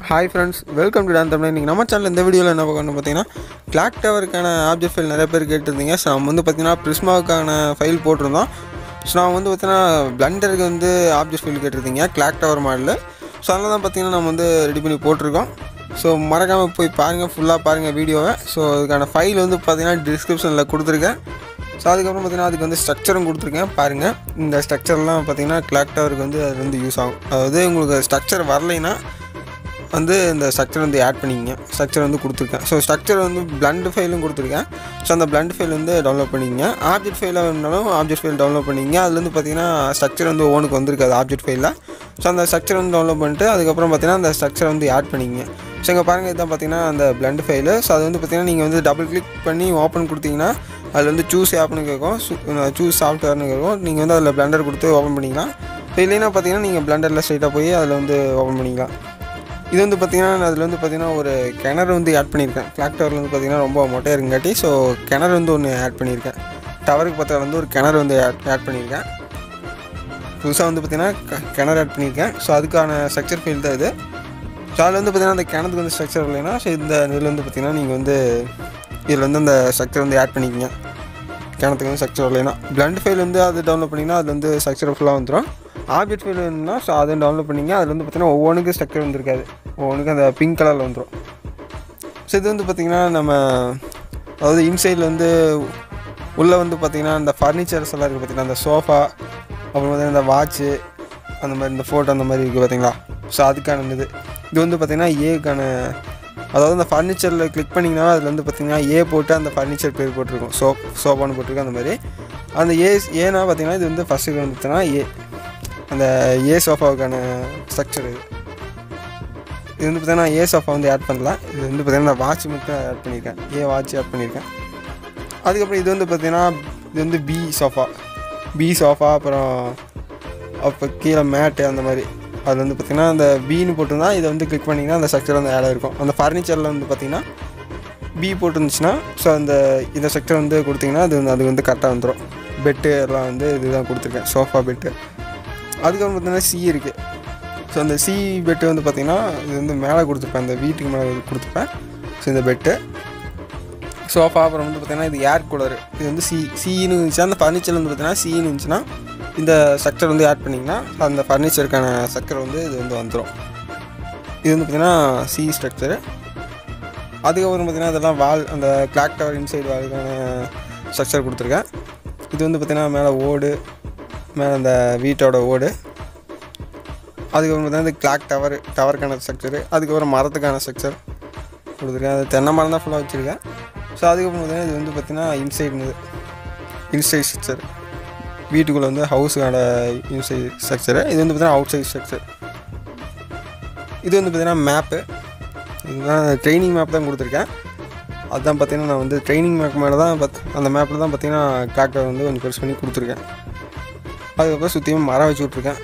Hi friends welcome to டான் தமிழ் இன்றைக்கி நம்ம சேனல் இந்த வீடியோவில் என்ன பார்க்கணும் பார்த்தீங்கன்னா கிளாக் டவருக்கான ஆப்ஜெக்ட் ஃபைல் நிறைய பேர் கேட்டிருந்தீங்க ஸோ நம்ம வந்து பார்த்தீங்கன்னா ப்ரிஸ்மாவுக்கான ஃபைல் போட்டிருந்தோம் ஸோ நான் வந்து பார்த்தீங்கன்னா பிளண்டருக்கு வந்து ஆப்ஜெக்ட் ஃபைல் கேட்டிருந்தீங்க கிளாக் டவர் மாடலில் ஸோ அதனால தான் பார்த்தீங்கன்னா நம்ம வந்து ரெடி பண்ணி போட்டிருக்கோம் ஸோ மறக்காமல் போய் பாருங்கள் ஃபுல்லாக பாருங்கள் வீடியோவை ஸோ அதுக்கான ஃபைல் வந்து பார்த்தீங்கன்னா டிஸ்கிரிப்ஷனில் கொடுத்துருக்கேன் ஸோ அதுக்கப்புறம் பார்த்தீங்கன்னா அதுக்கு வந்து ஸ்ட்ரக்சரும் கொடுத்துருக்கேன் பாருங்கள் இந்த ஸ்ட்ரக்சர்லாம் பார்த்தீங்கன்னா கிளாக் டவருக்கு வந்து அது வந்து யூஸ் ஆகும் அதாவது உங்களுக்கு ஸ்ட்ரக்சர் வரலைன்னா வந்து இந்த ஸ்ட்ரக்சர் வந்து ஆட் பண்ணிக்கங்க ஸ்ட்ரக்சர் வந்து கொடுத்துருக்கேன் ஸோ ஸ்ட்ரக்சர் வந்து பிளண்ட் ஃபைலும் கொடுத்துருக்கேன் ஸோ அந்த பிளண்ட் ஃபைல் வந்து டவுன்லோட் பண்ணிக்கங்க ஆப்ஜெக்ட் ஃபைலாக வேணுனாலும் ஆப்ஜெக்ட் ஃபைல் டவுன்லோட் பண்ணிக்கங்க அதுலேருந்து பார்த்தீங்கன்னா ஸ்ட்ரக்சர் வந்து ஓனுக்கு வந்திருக்காது ஆப்ஜெக்ட் ஃபைலில் ஸோ அந்த ஸ்ட்ரக்சர் வந்து டவுன்லோட் பண்ணிட்டு அதுக்கப்புறம் பார்த்தீங்கன்னா அந்த ஸ்ட்ரக்சர் வந்து ஆட் பண்ணிக்கங்க ஸோ இங்கே பாருங்கள் இதுதான் பார்த்தீங்கன்னா அந்த பிளண்ட் ஃபைலு ஸோ அது வந்து பார்த்தீங்கன்னா நீங்கள் வந்து டபுள் கிளிக் பண்ணி ஓப்பன் கொடுத்தீங்கன்னா அதில் வந்து சூஸ் ஆப்னு கேட்கும் சூஸ் சாஃப்ட்வேர்னு கேட்கும் நீங்கள் வந்து அதில் பிளண்டர் கொடுத்து ஓப்பன் பண்ணிக்கலாம் இப்போ இல்லைன்னா பார்த்தீங்கன்னா நீங்கள் பிளண்டரில் ஸ்ட்ரைட்டாக போய் அதில் வந்து ஓப்பன் பண்ணிக்கலாம் இது வந்து பார்த்தீங்கன்னா அதில் வந்து பார்த்தீங்கன்னா ஒரு கிணறு வந்து ஆட் பண்ணியிருக்கேன் கிளாக் டவரில் வந்து பார்த்தீங்கன்னா ரொம்ப மொட்டையாக இருக்குங்காட்டி ஸோ கிணறு வந்து ஒன்று ஆட் பண்ணியிருக்கேன் டவருக்கு பக்கத்தில் வந்து ஒரு கிணறு வந்து ஆட் ஆட் பண்ணியிருக்கேன் புதுசாக வந்து பார்த்தீங்கன்னா க- கிணறு ஆட் பண்ணியிருக்கேன் ஸோ அதுக்கான ஸ்ட்ரக்சர் ஃபீல் தான் இது ஸோ அதில் வந்து பார்த்தீங்கன்னா அந்த கிணத்துக்கு வந்து ஸ்ட்ரக்சர் இல்லைன்னா ஸோ இந்த இதில் வந்து பார்த்தீங்கன்னா நீங்கள் வந்து இதில் வந்து அந்த ஸ்ட்ரக்சர் வந்து ஆட் பண்ணிக்கங்க கிணத்துக்கு வந்து ஸ்ட்ரக்சர் வரலைன்னா பிளண்ட் ஃபைல் வந்து அது டவுன்லோட் பண்ணிங்கன்னா அது வந்து ஸ்ட்ரக்சர் ஃபுல்லாக வந்துடும் ஆப்ஜெக்ட் ஃபைல் வேணும்னா ஸோ அதை டவுன்லோட் பண்ணிங்க அதில் வந்து பார்த்தீங்கன்னா ஒவ்வொன்றுக்கும் ஸ்ட்ரக்சர் வந்துருக்காது ஒவ்வொன்றுக்கும் அந்த பிங்க் கலரில் வந்துடும் ஸோ இது வந்து பார்த்திங்கன்னா நம்ம அதாவது இன்சைடில் வந்து உள்ளே வந்து பார்த்திங்கன்னா இந்த ஃபர்னிச்சர்ஸ் எல்லாம் இருக்குது பார்த்திங்கன்னா அந்த சோஃபா அப்புறம் பார்த்தீங்கன்னா இந்த வாட்ச்சு அந்த மாதிரி இந்த ஃபோட்டோ அந்த மாதிரி இருக்குது பார்த்தீங்களா ஸோ அதுக்கான இது இது வந்து பார்த்திங்கன்னா ஏக்கான அதாவது அந்த ஃபர்னிச்சரில் கிளிக் பண்ணிங்கன்னா அதில் வந்து பார்த்திங்கன்னா ஏ போட்டு அந்த ஃபர்னிச்சர் பேர் போட்டிருக்கும் சோ சோஃபான்னு போட்டிருக்கும் அந்த மாதிரி அந்த ஏ ஏன்னா பார்த்திங்கன்னா இது வந்து ஃபஸ்ட்டு வந்துச்சுன்னா ஏ அந்த ஏ சோஃபாவுக்கான ஸ்ட்ரக்சர் இது இது வந்து பார்த்தீங்கன்னா ஏ சோஃபா வந்து ஆட் பண்ணல இது வந்து பார்த்தீங்கன்னா வாட்ச் மட்டும் ஆட் பண்ணியிருக்கேன் ஏ வாட்ச் ஆட் பண்ணியிருக்கேன் அதுக்கப்புறம் இது வந்து பார்த்தீங்கன்னா இது வந்து பி சோஃபா பி சோஃபா அப்புறம் அப்போ கீழே மேட்டு அந்த மாதிரி அதில் வந்து பார்த்திங்கன்னா அந்த பீன்னு போட்டிருந்தா இதை வந்து கிளிக் பண்ணிங்கன்னா அந்த ஸ்ட்ரக்சர் வந்து ஆட் இருக்கும் அந்த ஃபர்னிச்சரில் வந்து பார்த்திங்கன்னா பி போட்டிருந்துச்சுன்னா ஸோ அந்த இந்த ஸ்ட்ரக்சர் வந்து கொடுத்தீங்கன்னா அது வந்து அது வந்து கரெக்டாக வந்துடும் பெட்டு எல்லாம் வந்து இதுதான் கொடுத்துருக்கேன் சோஃபா பெட்டு அதுக்கப்புறம் பார்த்தீங்கன்னா சி இருக்குது ஸோ அந்த சி பெட்டு வந்து பார்த்திங்கன்னா இது வந்து மேலே கொடுத்துருப்பேன் அந்த வீட்டுக்கு மேலே கொடுத்துருப்பேன் ஸோ இந்த பெட்டு சோஃபா அப்புறம் வந்து பார்த்திங்கன்னா இது ஏர் கூலர் இது வந்து சி சின்னு இருந்துச்சுன்னா அந்த ஃபர்னிச்சர் வந்து பார்த்திங்கன்னா சின்னு இருந்துச்சுன்னா இந்த ஸ்ட்ரக்சர் வந்து ஆட் பண்ணிங்கன்னா அந்த ஃபர்னிச்சருக்கான ஸ்ட்ரக்சர் வந்து இது வந்து வந்துடும் இது வந்து பார்த்திங்கன்னா சி ஸ்ட்ரக்சரு அதுக்கப்புறம் பார்த்திங்கன்னா இதெல்லாம் வால் அந்த கிளாக் டவர் இன்சைடு வாலுக்கான ஸ்ட்ரக்சர் கொடுத்துருக்கேன் இது வந்து பார்த்திங்கன்னா மேலே ஓடு மேலே அந்த வீட்டோட ஓடு அதுக்கப்புறம் பார்த்தீங்கன்னா இந்த கிளாக் டவர் டவருக்கான ஸ்ட்ரக்சரு அதுக்கப்புறம் மரத்துக்கான ஸ்ட்ரக்சர் கொடுத்துருக்கேன் அது தென்னை மரம் தான் ஃபுல்லாக வச்சுருக்கேன் ஸோ அதுக்கப்புறம் பார்த்தீங்கன்னா இது வந்து பார்த்திங்கன்னா இன்சைடு இன்சைட் ஸ்ட்ரக்சர் வீட்டுக்குள்ளே வந்து ஹவுஸுக்கான இன்சைட் ஸ்ட்ரக்சரு இது வந்து பார்த்திங்கன்னா அவுட் சைட் ஸ்ட்ரக்சர் இது வந்து பார்த்திங்கன்னா மேப்பு இதுதான் ட்ரைனிங் மேப் தான் கொடுத்துருக்கேன் அதுதான் பார்த்தீங்கன்னா நான் வந்து ட்ரைனிங் மேப் மேலே தான் பார்த்து அந்த மேப்பில் தான் பார்த்தீங்கன்னா கிளாக் டவர் வந்து கொஞ்சம் பெருசு பண்ணி கொடுத்துருக்கேன் அதுக்கப்புறம் சுற்றியும் மரம் வச்சு விட்ருக்கேன்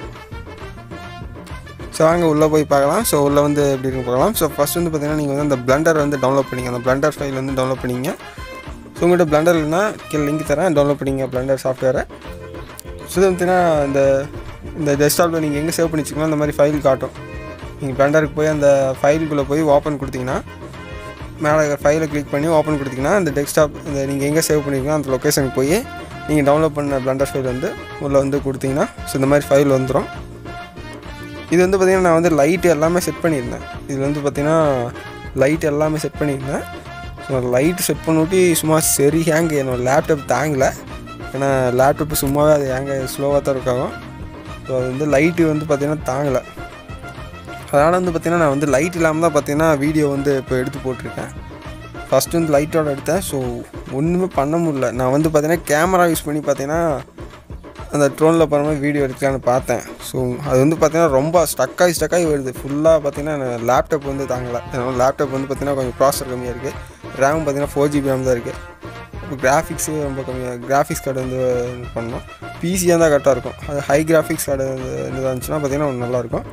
ஸோ வாங்க உள்ளே போய் பார்க்கலாம் ஸோ உள்ளே வந்து எப்படி இருக்கு பார்க்கலாம் ஸோ ஃபஸ்ட் வந்து பார்த்தீங்கன்னா நீங்கள் வந்து அந்த பிளண்டர் வந்து டவுன்லோட் பண்ணிங்க அந்த பிளண்டர் ஃபைல் வந்து டவுன்லோட் பண்ணிங்க ஸோ உங்கள்கிட்ட பிளண்டர் இல்லைன்னா கீழே லிங்க் தரேன் டவுன்லோட் பண்ணிங்க பிளண்டர் சாஃப்ட்வேரை ஸோ இது பார்த்தீங்கன்னா இந்த இந்த டெஸ்க்டாப்பில் நீங்கள் எங்கே சேவ் பண்ணி வச்சுக்கலாம் அந்த மாதிரி ஃபைல் காட்டும் நீங்கள் பிளண்டருக்கு போய் அந்த ஃபைலுக்குள்ளே போய் ஓப்பன் கொடுத்தீங்கன்னா மேலே ஃபைலை கிளிக் பண்ணி ஓப்பன் கொடுத்தீங்கன்னா அந்த டெஸ்க்டாப் இந்த நீங்கள் எங்கே சேவ் பண்ணிருக்கீங்களோ அந்த லொக்கேஷனுக்கு போய் நீங்கள் டவுன்லோட் பண்ண பிளண்டர் ஃபைல் வந்து உள்ளே வந்து கொடுத்தீங்கன்னா ஸோ இந்த மாதிரி ஃபைல் வந்துடும் இது வந்து பார்த்திங்கன்னா நான் வந்து லைட்டு எல்லாமே செட் பண்ணியிருந்தேன் இதில் வந்து பார்த்திங்கன்னா லைட் எல்லாமே செட் பண்ணியிருந்தேன் ஸோ லைட் செட் பண்ணிவிட்டு சும்மா சரி ஹேங் என்னோட லேப்டாப் தாங்கலை ஏன்னா லேப்டாப்பு சும்மாவே அது ஹேங்க ஸ்லோவாக தான் இருக்காகும் ஸோ அது வந்து லைட்டு வந்து பார்த்திங்கன்னா தாங்கலை அதனால் வந்து பார்த்திங்கன்னா நான் வந்து லைட் இல்லாமல் தான் பார்த்திங்கன்னா வீடியோ வந்து இப்போ எடுத்து போட்டிருக்கேன் ஃபஸ்ட்டு வந்து லைட்டோட எடுத்தேன் ஸோ ஒன்றுமே பண்ண முடியல நான் வந்து பார்த்திங்கன்னா கேமரா யூஸ் பண்ணி பார்த்தீங்கன்னா அந்த ட்ரோனில் போகிற மாதிரி வீடியோ எடுக்கலான்னு பார்த்தேன் ஸோ அது வந்து பார்த்தீங்கன்னா ரொம்ப ஸ்டக்காகி ஸ்டக்காகி வருது ஃபுல்லாக பார்த்தீங்கன்னா லேப்டாப் வந்து தாங்கலை ஏன்னா லேப்டாப் வந்து பார்த்தீங்கன்னா கொஞ்சம் ப்ராசர் கம்மியாக இருக்குது ரேம் பார்த்தீங்கன்னா ஃபோர் ஜிபி ரேம் தான் இருக்குது இப்போ கிராஃபிக்ஸு ரொம்ப கம்மியாக கிராஃபிக்ஸ் கார்டு வந்து இது பண்ணணும் பிசியாக இருந்தால் கரெக்டாக இருக்கும் அது ஹை கிராஃபிக்ஸ் கார்டு இது இருந்துச்சுன்னா பார்த்தீங்கன்னா நல்லாயிருக்கும்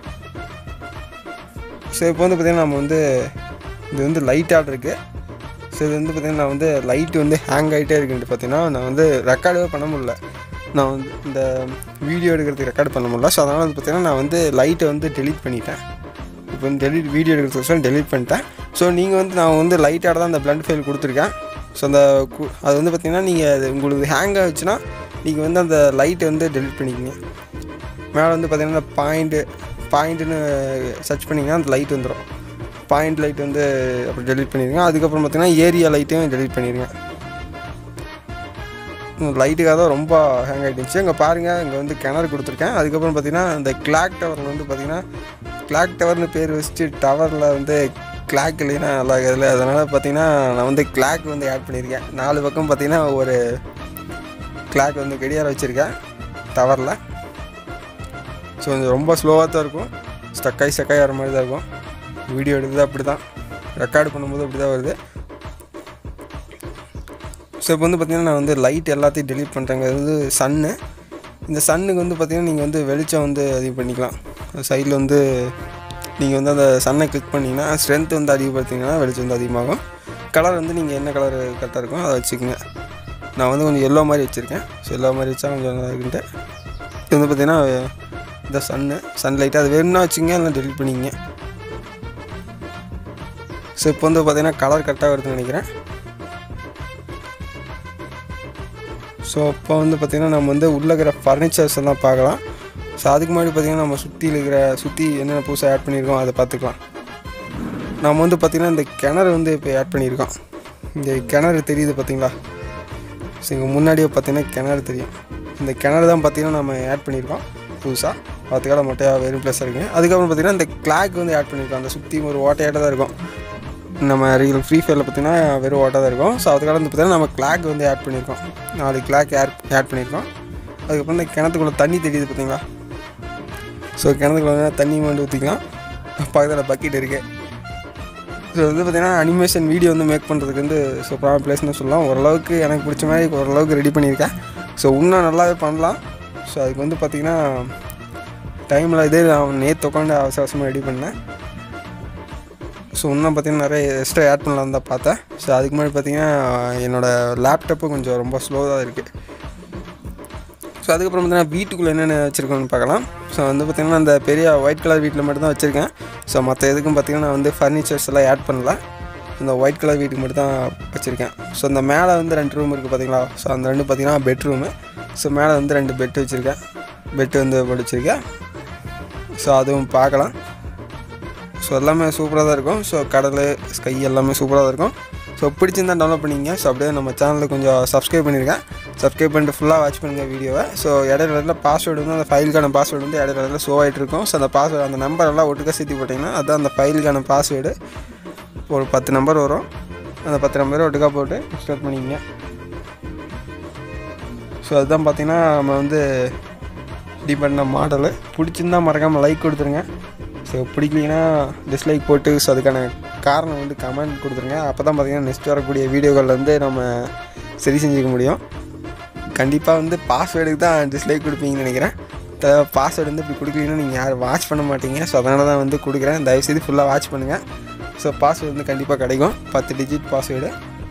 ஸோ இப்போ வந்து பார்த்திங்கன்னா நம்ம வந்து இது வந்து லைட்டாக இருக்குது ஸோ இது வந்து பார்த்திங்கன்னா நான் வந்து லைட் வந்து ஹேங் ஆகிட்டே இருக்குன்ட்டு பார்த்தீங்கன்னா நான் வந்து ரெக்கார்டே பண்ண முடியல நான் வந்து இந்த வீடியோ எடுக்கிறதுக்கு ரெக்கார்ட் பண்ண முடியல ஸோ அதனால் வந்து பார்த்திங்கன்னா நான் வந்து லைட்டை வந்து டெலீட் பண்ணிட்டேன் இப்போ இப்போ வந்து டெலிட் வீடியோ எடுக்கிறதுக்கு டெலிட் பண்ணிட்டேன் ஸோ நீங்கள் வந்து நான் வந்து லைட்டாக தான் அந்த பிளண்ட் ஃபைல் கொடுத்துருக்கேன் ஸோ அந்த கு- அது வந்து பார்த்தீங்கன்னா நீங்கள் அது உங்களுக்கு ஹேங் ஆச்சுன்னா நீங்கள் வந்து அந்த லைட்டை வந்து டெலிட் பண்ணிக்கங்க மேலே வந்து பார்த்தீங்கன்னா இந்த பாயிண்ட்டு பாயிண்ட்டுன்னு சர்ச் பண்ணிங்கன்னா அந்த லைட் வந்துடும் பாயிண்ட் லைட் வந்து அப்படி டெலிட் பண்ணிடுங்க அதுக்கப்புறம் பார்த்தீங்கன்னா ஏரியா லைட்டையும் டெலிட் பண்ணிடுங்க லைட்டுக்காக தான் ரொம்ப ஹேங் ஆகிட்டுச்சு அங்கே பாருங்கள் இங்கே வந்து கிணறு கொடுத்துருக்கேன் அதுக்கப்புறம் பார்த்தீங்கன்னா இந்த கிளாக் டவரில் வந்து பார்த்தீங்கன்னா கிளாக் டவர்னு பேர் வச்சுட்டு டவரில் வந்து கிளாக் இல்லைன்னா நல்லா இருக்காதுல்ல அதனால் பார்த்தீங்கன்னா நான் வந்து கிளாக் வந்து ஆட் பண்ணியிருக்கேன் நாலு பக்கம் பார்த்தீங்கன்னா ஒரு கிளாக் வந்து கடியாரம் வச்சுருக்கேன் டவரில் ஸோ கொஞ்சம் ரொம்ப ஸ்லோவாக தான் இருக்கும் ஸ்டக்காய் ஸ்டக்காய் வர மாதிரி தான் இருக்கும் வீடியோ எடுத்தது அப்படி தான் ரெக்கார்டு பண்ணும்போது அப்படி தான் வருது ஸோ இப்போ வந்து பார்த்திங்கன்னா நான் வந்து லைட் எல்லாத்தையும் டெலீட் பண்ணுறேங்க வந்து சன்னு இந்த சன்னுக்கு வந்து பார்த்திங்கன்னா நீங்கள் வந்து வெளிச்சம் வந்து அதிகம் பண்ணிக்கலாம் சைடில் வந்து நீங்கள் வந்து அந்த சன்னை கிளிக் பண்ணிங்கன்னா ஸ்ட்ரென்த் வந்து அதிகப்படுத்திங்கன்னா வெளிச்சம் வந்து அதிகமாகும் கலர் வந்து நீங்கள் என்ன கலர் கரெக்டாக இருக்கும் அதை வச்சுக்கோங்க நான் வந்து கொஞ்சம் எல்லோ மாதிரி வச்சுருக்கேன் ஸோ எல்லோ மாதிரி வச்சா கொஞ்சம் நல்லா இருக்குன்ட்டு இது வந்து பார்த்திங்கன்னா இந்த சன்னு சன் லைட்டு அது வேணும்னா வச்சுங்க இல்லை டெலிட் பண்ணிக்கங்க ஸோ இப்போ வந்து பார்த்திங்கன்னா கலர் கரெக்டாக வருதுன்னு நினைக்கிறேன் ஸோ அப்போ வந்து பார்த்திங்கன்னா நம்ம வந்து உள்ளே இருக்கிற ஃபர்னிச்சர்ஸ் எல்லாம் பார்க்கலாம் ஸோ அதுக்கு முன்னாடி பார்த்திங்கன்னா நம்ம சுற்றி இருக்கிற சுற்றி என்னென்ன புதுசாக ஆட் பண்ணியிருக்கோம் அதை பார்த்துக்கலாம் நம்ம வந்து பார்த்திங்கன்னா இந்த கிணறு வந்து இப்போ ஆட் பண்ணியிருக்கோம் இந்த கிணறு தெரியுது பார்த்தீங்களா ஸோ இங்கே முன்னாடியே பார்த்தீங்கன்னா கிணறு தெரியும் இந்த கிணறு தான் பார்த்தீங்கன்னா நம்ம ஆட் பண்ணியிருக்கோம் புதுசாக பார்த்துக்கால மொட்டையாக வெறும் ப்ளஸ் இருக்குங்க அதுக்கப்புறம் பார்த்தீங்கன்னா இந்த கிளாக் வந்து ஆட் பண்ணியிருக்கோம் அந்த சுற்றி ஒரு ஓட்டையாட்ட தான் இருக்கும் நம்ம ரியல் ஃப்ரீ ஃபயரில் பார்த்தீங்கன்னா வெறும் ஓட்டாக தான் இருக்கும் ஸோ அதுக்காக வந்து பார்த்தீங்கன்னா நம்ம கிளாக் வந்து ஆட் பண்ணியிருக்கோம் நாலு கிளாக் ஆட் ஆட் பண்ணியிருக்கோம் அதுக்கப்புறம் இந்த கிணத்துக்குள்ளே தண்ணி தெரியுது பார்த்தீங்களா ஸோ கிணத்துக்குள்ள வந்து தண்ணி வந்து ஊற்றிக்கலாம் பக்கத்தில் பக்கெட் இருக்குது ஸோ வந்து பார்த்திங்கன்னா அனிமேஷன் வீடியோ வந்து மேக் பண்ணுறதுக்கு வந்து சூப்பரான பிளேஸ்னு சொல்லலாம் ஓரளவுக்கு எனக்கு பிடிச்ச மாதிரி ஓரளவுக்கு ரெடி பண்ணியிருக்கேன் ஸோ இன்னும் நல்லாவே பண்ணலாம் ஸோ அதுக்கு வந்து பார்த்திங்கன்னா டைமில் இதே நான் நேற்று உட்காந்து அவசர அவசரமாக ரெடி பண்ணேன் ஸோ இன்னும் பார்த்தீங்கன்னா நிறைய எக்ஸ்ட்ரா ஆட் பண்ணலாம் தான் பார்த்தேன் ஸோ அதுக்கு முன்னாடி பார்த்தீங்கன்னா என்னோடய லேப்டாப்பு கொஞ்சம் ரொம்ப ஸ்லோவாக இருக்குது ஸோ அதுக்கப்புறம் பார்த்தீங்கன்னா வீட்டுக்குள்ளே என்னென்ன வச்சுருக்கோன்னு பார்க்கலாம் ஸோ வந்து பார்த்திங்கன்னா அந்த பெரிய ஒயிட் கலர் வீட்டில் மட்டும் தான் வச்சுருக்கேன் ஸோ மற்ற எதுக்கும் பார்த்திங்கன்னா நான் வந்து ஃபர்னிச்சர்ஸ் எல்லாம் ஆட் பண்ணல இந்த ஒயிட் கலர் வீட்டுக்கு மட்டும் தான் வச்சுருக்கேன் ஸோ இந்த மேலே வந்து ரெண்டு ரூம் இருக்குது பார்த்தீங்களா ஸோ அந்த ரெண்டு பார்த்திங்கன்னா பெட்ரூமு ஸோ மேலே வந்து ரெண்டு பெட் வச்சுருக்கேன் பெட்டு வந்து போட்டு வச்சுருக்கேன் ஸோ அதுவும் பார்க்கலாம் ஸோ எல்லாமே சூப்பராக தான் இருக்கும் ஸோ கடல் ஸ்கை எல்லாமே சூப்பராக தான் இருக்கும் ஸோ பிடிச்சிருந்தா டவுன்லோட் பண்ணிங்க ஸோ அப்படியே நம்ம சேனலில் கொஞ்சம் சப்ஸ்கிரைப் பண்ணியிருக்கேன் சப்ஸ்கிரைப் பண்ணிட்டு ஃபுல்லாக வாட்ச் பண்ணுங்கள் வீடியோவை ஸோ இடையில இடையில பாஸ்வேர்டு வந்து அந்த ஃபைலுக்கான பாஸ்வேர்டு வந்து இடையில இடையில ஷோ ஆகிட்டு இருக்கும் ஸோ அந்த பாஸ்வேர்டு அந்த நம்பர் எல்லாம் ஒட்டுக்க சேர்த்து போட்டிங்கன்னா அதுதான் அந்த ஃபைலுக்கான பாஸ்வேர்டு ஒரு பத்து நம்பர் வரும் அந்த பத்து நம்பரை ஒட்டுக்கா போட்டு ஸ்டார்ட் பண்ணிக்கங்க ஸோ அதுதான் பார்த்தீங்கன்னா நம்ம வந்து ரெடி பண்ண மாடலு பிடிச்சிருந்தா மறக்காமல் லைக் கொடுத்துருங்க ஸோ பிடிக்கலைன்னா டிஸ்லைக் போட்டு ஸோ அதுக்கான காரணம் வந்து கமெண்ட் கொடுத்துருங்க அப்போ தான் பார்த்தீங்கன்னா நெக்ஸ்ட் வரக்கூடிய வீடியோக்களில் வந்து நம்ம சரி செஞ்சுக்க முடியும் கண்டிப்பாக வந்து பாஸ்வேர்டுக்கு தான் டிஸ்லைக் கொடுப்பீங்கன்னு நினைக்கிறேன் பாஸ்வேர்டு வந்து இப்படி கொடுக்கலன்னா நீங்கள் யாரும் வாட்ச் பண்ண மாட்டீங்க ஸோ அதனால தான் வந்து கொடுக்குறேன் தயவுசெய்து ஃபுல்லாக வாட்ச் பண்ணுங்கள் ஸோ பாஸ்வேர்டு வந்து கண்டிப்பாக கிடைக்கும் பத்து டிஜிட் பாஸ்வேர்டு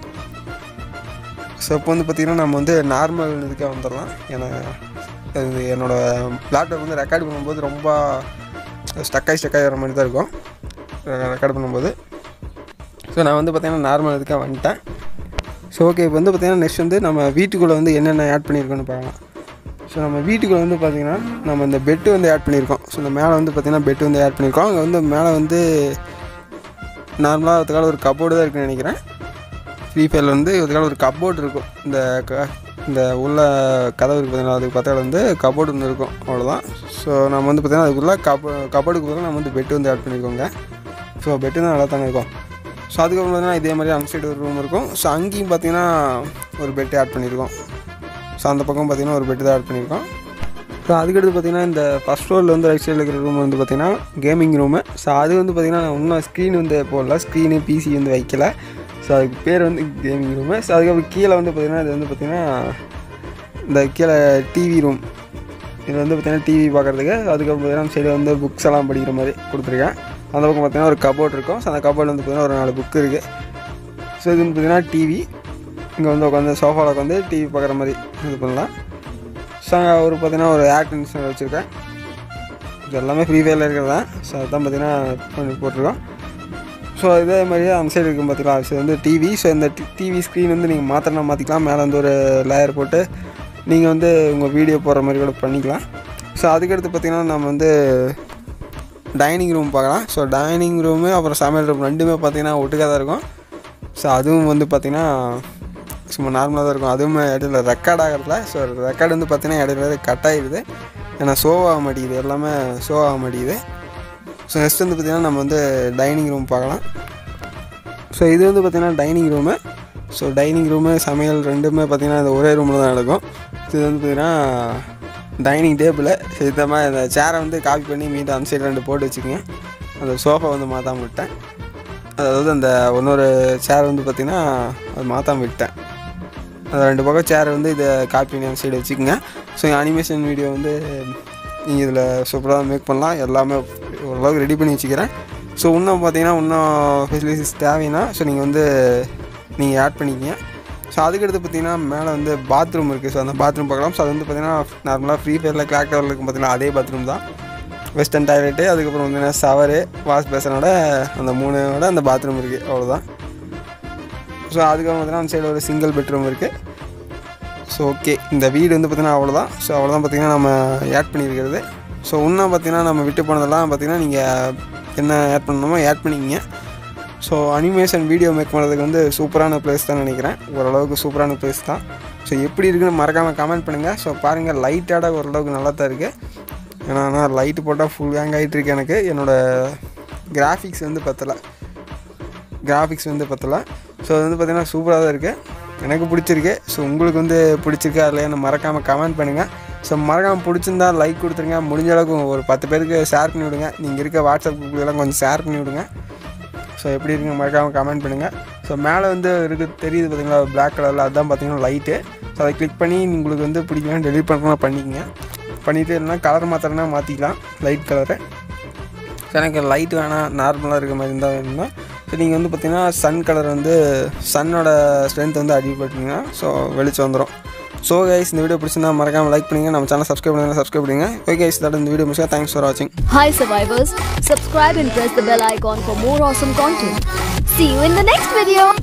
ஸோ இப்போ வந்து பார்த்திங்கன்னா நம்ம வந்து நார்மல் இதுக்கே வந்துடலாம் ஏன்னா இது என்னோடய லேப்டாப் வந்து ரெக்கார்ட் பண்ணும்போது ரொம்ப ஸ்டக்காகி ஸ்டக்காகி வர மாதிரி தான் இருக்கும் ரெக்கார்ட் பண்ணும்போது ஸோ நான் வந்து பார்த்திங்கன்னா நார்மல் இதுக்காக வந்துட்டேன் ஸோ ஓகே இப்போ வந்து பார்த்திங்கன்னா நெக்ஸ்ட் வந்து நம்ம வீட்டுக்குள்ளே வந்து என்னென்ன ஆட் பண்ணியிருக்கோன்னு பார்க்கலாம் ஸோ நம்ம வீட்டுக்குள்ளே வந்து பார்த்திங்கன்னா நம்ம இந்த பெட்டு வந்து ஆட் பண்ணியிருக்கோம் ஸோ இந்த மேலே வந்து பார்த்திங்கன்னா பெட்டு வந்து ஆட் பண்ணியிருக்கோம் அங்கே வந்து மேலே வந்து நார்மலாக அதுக்காக ஒரு கபோர்டு தான் இருக்குன்னு நினைக்கிறேன் ஃப்ரீ ஃபயரில் வந்து இதுக்காக ஒரு கபோர்டு இருக்கும் இந்த க இந்த உள்ள கதவு இருக்குது பார்த்தீங்கன்னா அதுக்கு பக்கத்தில் வந்து கபோர்டு ஒன்று இருக்கும் அவ்வளோதான் ஸோ நம்ம வந்து பார்த்திங்கன்னா அதுக்குள்ளே கபோ கபோர்டுக்கு பதிலாக நம்ம வந்து பெட்டு வந்து ஆட் பண்ணியிருக்கோங்க ஸோ பெட்டு தான் நல்லா தானே இருக்கும் ஸோ அதுக்கப்புறம் பார்த்தீங்கன்னா இதே மாதிரி அந்த சைடு ஒரு ரூம் இருக்கும் ஸோ அங்கேயும் பார்த்தீங்கன்னா ஒரு பெட்டு ஆட் பண்ணியிருக்கோம் ஸோ அந்த பக்கம் பார்த்தீங்கன்னா ஒரு பெட்டு தான் ஆட் பண்ணியிருக்கோம் ஸோ அதுக்கடுத்து பார்த்தீங்கன்னா இந்த ஃபஸ்ட் ஃப்ளோரில் வந்து ரைட் சைடில் இருக்கிற ரூம் வந்து பார்த்தீங்கன்னா கேமிங் ரூமு ஸோ அது வந்து பார்த்தீங்கன்னா நான் இன்னும் ஸ்க்ரீன் வந்து போடல ஸ்க்ரீனு பிசி வந்து வைக்கல ஸோ அதுக்கு பேர் வந்து கேமிங் ரூமு ஸோ அதுக்கப்புறம் கீழே வந்து பார்த்திங்கன்னா இது வந்து பார்த்திங்கன்னா இந்த கீழே டிவி ரூம் இது வந்து பார்த்திங்கன்னா டிவி பார்க்குறதுக்கு அதுக்கப்புறம் பார்த்தீங்கன்னா சைடில் வந்து புக்ஸ் எல்லாம் படிக்கிற மாதிரி கொடுத்துருக்கேன் அந்த பக்கம் பார்த்திங்கன்னா ஒரு கபோர்ட் இருக்கும் ஸோ அந்த கபோர்டில் வந்து பார்த்திங்கன்னா ஒரு நாலு புக்கு இருக்குது ஸோ இது வந்து பார்த்திங்கன்னா டிவி இங்கே வந்து உட்காந்து சோஃபாவில் உட்காந்து டிவி பார்க்குற மாதிரி இது பண்ணலாம் ஸோ அங்கே ஒரு பார்த்திங்கன்னா ஒரு ஏர் கண்டிஷனர் வச்சுருக்கேன் இது எல்லாமே ஃப்ரீ ஃபயரில் இருக்கிறது தான் ஸோ அதுதான் பார்த்தீங்கன்னா பண்ணி போட்டிருக்கோம் ஸோ இதே மாதிரியே அந்த சைடு இருக்கும் பார்த்தீங்களா அது வந்து டிவி ஸோ இந்த டிவி ஸ்க்ரீன் வந்து நீங்கள் மாத்திரனா மாற்றிக்கலாம் மேலே வந்து ஒரு லேயர் போட்டு நீங்கள் வந்து உங்கள் வீடியோ போடுற மாதிரி கூட பண்ணிக்கலாம் ஸோ அதுக்கடுத்து பார்த்திங்கன்னா நம்ம வந்து டைனிங் ரூம் பார்க்கலாம் ஸோ டைனிங் ரூமு அப்புறம் சமையல் ரூம் ரெண்டுமே பார்த்திங்கன்னா ஒட்டுக்காக தான் இருக்கும் ஸோ அதுவும் வந்து பார்த்திங்கன்னா சும்மா நார்மலாக தான் இருக்கும் அதுவும் இடையில ரெக்கார்ட் ஆகிறதுல ஸோ ரெக்கார்டு வந்து பார்த்திங்கன்னா இடையில கட் ஆகிடுது ஏன்னா ஷோ ஆக மாட்டேங்குது எல்லாமே ஷோ ஆக மாட்டேங்குது ஸோ நெக்ஸ்ட் வந்து பார்த்திங்கன்னா நம்ம வந்து டைனிங் ரூம் பார்க்கலாம் ஸோ இது வந்து பார்த்திங்கன்னா dining room so dining room சமையல் ரெண்டுமே பார்த்திங்கன்னா இந்த ஒரே ரூமில் தான் நடக்கும் இது வந்து பார்த்திங்கன்னா டைனிங் டேபிள் இந்த மாதிரி இந்த சேரை வந்து காப்பி பண்ணி மீண்டும் அந்த சைடு ரெண்டு போட்டு வச்சுக்கோங்க அந்த சோஃபா வந்து மாற்றாம விட்டேன் அதாவது அந்த இன்னொரு சேர் வந்து பார்த்திங்கன்னா அது மாற்றாம விட்டேன் அந்த ரெண்டு பக்கம் சேர் வந்து இதை காப்பி பண்ணி அந்த சைடு வச்சுக்கோங்க ஸோ அனிமேஷன் வீடியோ வந்து நீங்கள் இதில் சூப்பராக மேக் பண்ணலாம் எல்லாமே ஓரளவுக்கு ரெடி பண்ணி வச்சுக்கிறேன் ஸோ இன்னும் பார்த்தீங்கன்னா இன்னும் ஃபெசிலிட்டிஸ் தேவைன்னா ஸோ நீங்கள் வந்து நீங்கள் ஆட் பண்ணிக்கிங்க ஸோ அதுக்கடுத்து பார்த்தீங்கன்னா மேலே வந்து பாத்ரூம் இருக்குது ஸோ அந்த பாத்ரூம் பார்க்கலாம் ஸோ அது வந்து பார்த்தீங்கன்னா நார்மலாக ஃப்ரீ ஃபயரில் கிளாக் டவரில் இருக்கும் பார்த்தீங்கன்னா அதே பாத்ரூம் தான் வெஸ்டர்ன் டாய்லெட்டு அதுக்கப்புறம் வந்து ஷவரு வாஷ் பேசனோட அந்த மூணோட அந்த பாத்ரூம் இருக்குது அவ்வளோதான் ஸோ அதுக்கப்புறம் பார்த்தீங்கன்னா அந்த சைடு ஒரு சிங்கிள் பெட்ரூம் இருக்குது ஸோ ஓகே இந்த வீடு வந்து பார்த்திங்கன்னா அவ்வளோதான் ஸோ அவ்வளோதான் பார்த்திங்கன்னா நம்ம ஆட் பண்ணியிருக்கிறது ஸோ இன்னும் பார்த்திங்கன்னா நம்ம விட்டு போனதெல்லாம் பார்த்திங்கன்னா நீங்கள் என்ன ஆட் பண்ணணுமோ ஆட் பண்ணிக்கிங்க ஸோ அனிமேஷன் வீடியோ மேக் பண்ணுறதுக்கு வந்து சூப்பரான பிளேஸ் தான் நினைக்கிறேன் ஓரளவுக்கு சூப்பரான பிளேஸ் தான் ஸோ எப்படி இருக்குன்னு மறக்காமல் கமெண்ட் பண்ணுங்கள் ஸோ பாருங்கள் லைட்டாக ஓரளவுக்கு நல்லா தான் இருக்குது ஏன்னா நான் லைட்டு போட்டால் ஃபுல் ஹேங் ஆகிட்டு இருக்கு எனக்கு என்னோடய கிராஃபிக்ஸ் வந்து பத்தலை கிராஃபிக்ஸ் வந்து பத்தலை ஸோ அது வந்து பார்த்திங்கன்னா சூப்பராக தான் இருக்குது எனக்கு பிடிச்சிருக்கு ஸோ உங்களுக்கு வந்து பிடிச்சிருக்கா இல்லையான்னு மறக்காமல் கமெண்ட் பண்ணுங்கள் ஸோ மறக்காமல் பிடிச்சிருந்தா லைக் கொடுத்துருங்க முடிஞ்ச அளவுக்கு ஒரு பத்து பேருக்கு ஷேர் பண்ணி விடுங்க நீங்கள் இருக்க வாட்ஸ்அப் குரூப்லாம் கொஞ்சம் ஷேர் பண்ணி விடுங்க ஸோ எப்படி இருக்குங்க மறக்காமல் கமெண்ட் பண்ணுங்கள் ஸோ மேலே வந்து இருக்கு தெரியுது பார்த்தீங்களா பிளாக் கலரில் அதுதான் பார்த்தீங்கன்னா லைட்டு ஸோ அதை கிளிக் பண்ணி உங்களுக்கு வந்து பிடிக்கலாம் டெலிட் பண்ணலாம் பண்ணிக்கங்க பண்ணிவிட்டு இல்லைனா கலர் மாத்திரனா மாற்றிக்கலாம் லைட் கலரை ஸோ எனக்கு லைட் வேணாம் நார்மலாக இருக்க மாதிரி இருந்தால் வேணும்னா ஸோ நீங்கள் வந்து பார்த்தீங்கன்னா சன் கலர் வந்து சன்னோட ஸ்ட்ரென்த் வந்து அடிபட்டிங்கன்னா ஸோ வெளிச்சம் வந்துடும் ஸோ கைஸ் இந்த வீடியோ பிடிச்சிருந்தா மறக்காமல் லைக் பண்ணுங்கள் நம்ம சேனல் சப்ஸ்கிரைப் பண்ணுங்கள் சப்ஸ்கிரைப் பண்ணுங்க ஓகே கைஸ் தட் இந்த வீடியோ முடிச்சா தேங்க்ஸ் ஃபார் வாட்சிங் Hi survivors, subscribe and press the bell icon for more awesome content. See you in the next video.